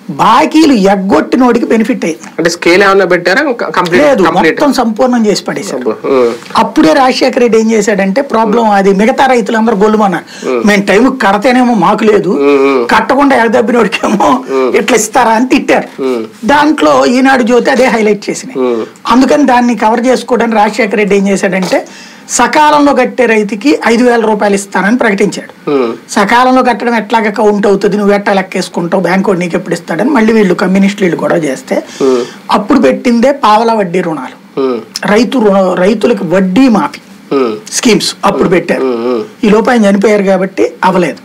బాకీలు ఎగ్గొట్టినోడికి బెనిఫిట్ అయింది అంటే స్కేల్ ఏమన్నా పెట్టారా కంప్లీట్ లేదు కంప్లీట్ మొత్తం సంపూర్ణం చేసి పడేశాడు అప్పుడే రాజశేఖర రెడ్డి ఏం చేశాడంటే ప్రాబ్లం అది మిగతా రైతులందరూ గొల్లుమన్నారు మేము టైం కడతేనేమో మాకు లేదు కట్టకుండా ఎగదబ్బినోడికేమో ఇట్లా ఇస్తారా అని తిట్టారు దాంట్లో ఈనాడు జ్యోతి అదే హైలైట్ చేసినాయి అందుకని దాన్ని కవర్ చేసుకోవడానికి రాజశేఖర రెడ్డి ఏం చేశాడంటే సకాలంలో కట్టే రైతుకి ఐదు వేల రూపాయలు ఇస్తానని ప్రకటించాడు సకాలంలో కట్టడం ఎట్లాగా కౌంట్ అవుతుంది నువ్వు ఎట్లా లెక్కేసుకుంటావు బ్యాంక్ వాడు నీకు ఎప్పుడు ఇస్తాడని మళ్ళీ వీళ్ళు కమ్యూనిస్ట్ వీళ్ళు గొడవ చేస్తే అప్పుడు పెట్టిందే పావల వడ్డీ రుణాలు రైతు రుణ- రైతులకు వడ్డీ మాఫీ స్కీమ్స్ అప్పుడు పెట్టారు ఈ లోపు ఆయన చనిపోయారు కాబట్టి అవ్వలేదు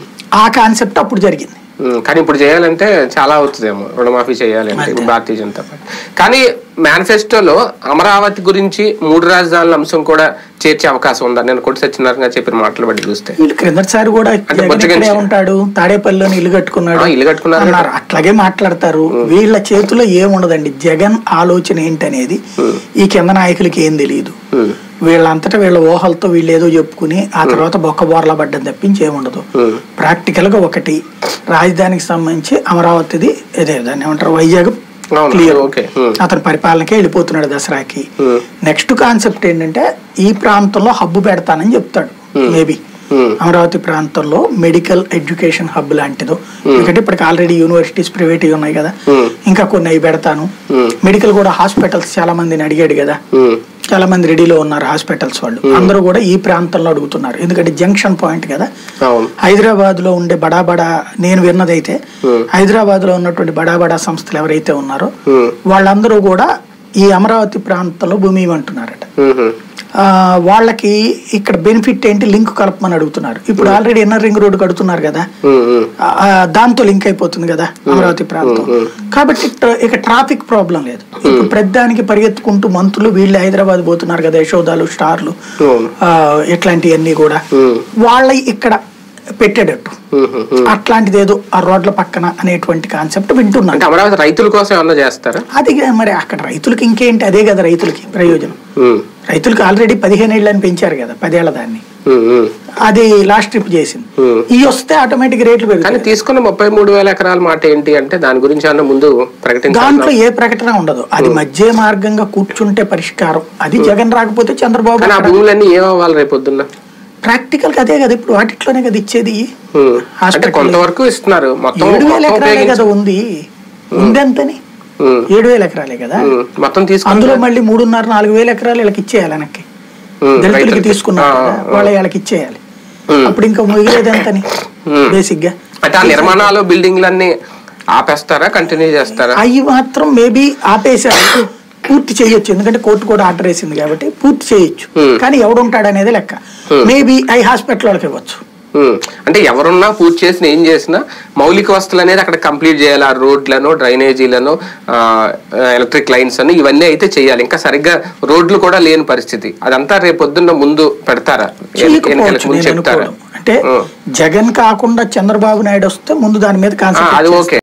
ఆ కాన్సెప్ట్ అప్పుడు జరిగింది కానీ ఇప్పుడు చేయాలంటే చాలా అవుతుందేమో రుణమాఫీ చేయాలంటే ఇప్పుడు భారతీయ జనతా పార్టీ కానీ మేనిఫెస్టోలో అమరావతి గురించి మూడు రాజధానుల అంశం కూడా చేర్చే అవకాశం ఉందని నేను కొట్టి సత్యనారాయణ గారు చెప్పిన మాటలు బట్టి చూస్తే వీళ్ళు క్రిందటిసారి కూడా జగన్ బొచ్చగంచి. ఇక్కడే ఉంటాడు తాడేపల్లిలోని ఇల్లు కట్టుకున్నాడు ఆ, ఇల్లు కట్టుకున్నారు అన్నారు అట్లాగే మాట్లాడతారు వీళ్ళ చేతిలో ఏముండదండి జగన్ ఆలోచన ఏంటనేది ఈ కింద నాయకులకి ఏం తెలియదు ఉమ్, వీళ్ళంతటా వీళ్ళ ఊహలతో వీళ్ళు ఏదో చెప్పుకుని ఆ తర్వాత బొక్క బోర్ల పడ్డం తప్పించి ఏముండదు ఉమ్, ప్రాక్టికల్ గా ఒకటి రాజధానికి సంబంధించి అమరావతిది ఇదే దాన్ని ఏమంటారు వైజాగ్ అవును, క్లియర్ ఓకే ఉమ్, అతని పరిపాలనకే వెళ్ళిపోతున్నాడు దసరాకి ఉమ్, నెక్స్ట్ కాన్సెప్ట్ ఏంటంటే ఈ ప్రాంతంలో హబ్ పెడతానని చెప్తాడు మేబీ ఉమ్, అమరావతి ప్రాంతంలో మెడికల్ ఎడ్యుకేషన్ హబ్ లాంటిదో ఎందుకంటే ఇప్పటికి ఆల్రెడీ యూనివర్సిటీస్ ప్రైవేట్ ఉన్నాయి కదా ఉమ్, ఇంకా కొన్ని అవి పెడతాను ఉమ్, మెడికల్ కూడా హాస్పిటల్స్ చాలా మందిని అడిగాడు కదా ఉమ్, చాలా మంది రెడీలో ఉన్నారు హాస్పిటల్స్ వాళ్ళు అందరూ కూడా ఈ ప్రాంతంలో అడుగుతున్నారు ఎందుకంటే జంక్షన్ పాయింట్ కదా అవును హైదరాబాద్ లో ఉండే బడా బడా నేను విన్నదైతే Hmm. హైదరాబాద్ లో ఉన్నటువంటి బడా బడా సంస్థలు ఎవరైతే ఉన్నారో ఉమ్, వాళ్ళందరూ కూడా ఈ అమరావతి ప్రాంతంలో భూమి ఇవ్వమంటున్నారట ఉమ్, ఆ, వాళ్ళకి ఇక్కడ బెనిఫిట్ ఏంటి లింక్ కలపమని అడుగుతున్నారు ఇప్పుడు ఆల్రెడీ ఇన్నర్ రింగ్ రోడ్ కడుతున్నారు కదా ఉమ్, ఉమ్, ఆ, ఆ, దాంతో లింక్ అయిపోతుంది కదా అమరావతి ప్రాంతం కాబట్టి ఇక్కడ ఇక ట్రాఫిక్ ప్రాబ్లం లేదు ఇప్పుడు ప్రతిదానికి పరిగెత్తుకుంటూ మంత్రులు వీళ్ళు హైదరాబాద్ పోతున్నారు కదా యశోదాలు స్టార్లు అవును ఆ, ఇట్లాంటివన్నీ కూడా ఉమ్, వాళ్ళ ఇక్కడ పెట్టేటట్టు ఉమ్, ఉమ్. అట్లాంటిది ఏదో ఆ రోడ్ల పక్కన అనేటువంటి కాన్సెప్ట్ వింటున్నాను అంటే అమరావతి రైతుల కోసం ఏమన్నా చేస్తారా అది మరి అక్కడ రైతులకి ఇంకేంటి అదే కదా రైతులకి ప్రయోజనం ఉమ్, రైతులకు ఆల్రెడీ పదిహేను ఏళ్ళని పెంచారు కదా పదేళ్ల దాన్ని ఉమ్, ఉమ్. అది లాస్ట్ ట్రిప్ చేసింది Hmm. ఈ వస్తే ఆటోమేటిక్ రేట్లు కానీ పెరుగుతాయి తీసుకున్న ముప్పై మూడు వేల ఎకరాల మాట ఏంటి అంటే దాని గురించి అన్న ముందు ప్రకటించాలి దాంట్లో ఏ ప్రకటన ఉండదు అది మధ్య మార్గంగా కూర్చుంటే పరిష్కారం అది జగన్ రాకపోతే చంద్రబాబు కానీ ఆ భూములన్నీ ఏమవ్వాలి రేపు పొద్దున్న ప్రాక్టికల్ అదే కదా ఇప్పుడు వాటిట్లోనే కదా ఇచ్చేది ఉమ్. అంటే హాస్పిటల్ కొంతవరకు ఇస్తున్నారు మొత్తం ఏడు వేల మొత్తం ఎకరాలే ఉపయోగించి కదా ఉంది ఉందెంతని ఉమ్, ఏడు వేల ఎకరాలే కదా ఉమ్. మొత్తం తీసుకుని అందులో మళ్ళీ మూడున్నర నాలుగు వేల ఎకరాలు వీళ్ళకి ఇచ్చేయాలి వెనక్కి ఉమ్, దళితులకి రైతులకి. తీసుకున్నారు ఆ, కదా ఆ. వాళ్ళ వాళ్ళకి ఇచ్చేయాలి ఉమ్. అప్పుడు ఇంకా మిగిలేదు ఎంతని ఉమ్. బేసిక్ గా అంటే ఆ నిర్మాణాలు బిల్డింగ్లన్నీ ఆపేస్తారా కంటిన్యూ చేస్తారా అవి మాత్రం మేబీ ఆపేశారు పూర్తి చేయొచ్చు ఎందుకంటే కోర్టు కూడా ఆర్డర్ వేసింది కాబట్టి పూర్తి చేయొచ్చు Hmm. కానీ ఎవడుంటాడు అనేది లెక్క మేబీ ఐ హాస్పిటల్ వాళ్ళకి ఇవ్వచ్చు ఉమ్. అంటే ఎవరున్నా పూర్తి చేసిన ఏం చేసినా మౌలిక వస్తువులు అనేది అక్కడ కంప్లీట్ చేయాలి ఆ రోడ్లను డ్రైనేజీలను ఎలక్ట్రిక్ లైన్స్ అని ఇవన్నీ అయితే చేయాలి ఇంకా సరిగ్గా రోడ్లు కూడా లేని పరిస్థితి అదంతా రేపు పొద్దున్న ముందు పెడతారా ఎన్నికలకు చేయకపోవచ్చు ముందు నేను చెప్తారా అనుకోవడం అంటే Hmm. జగన్ కాకుండా చంద్రబాబు నాయుడు వస్తే ముందు దాని మీద ఆ, కాన్సెప్ట్ అది ఓకే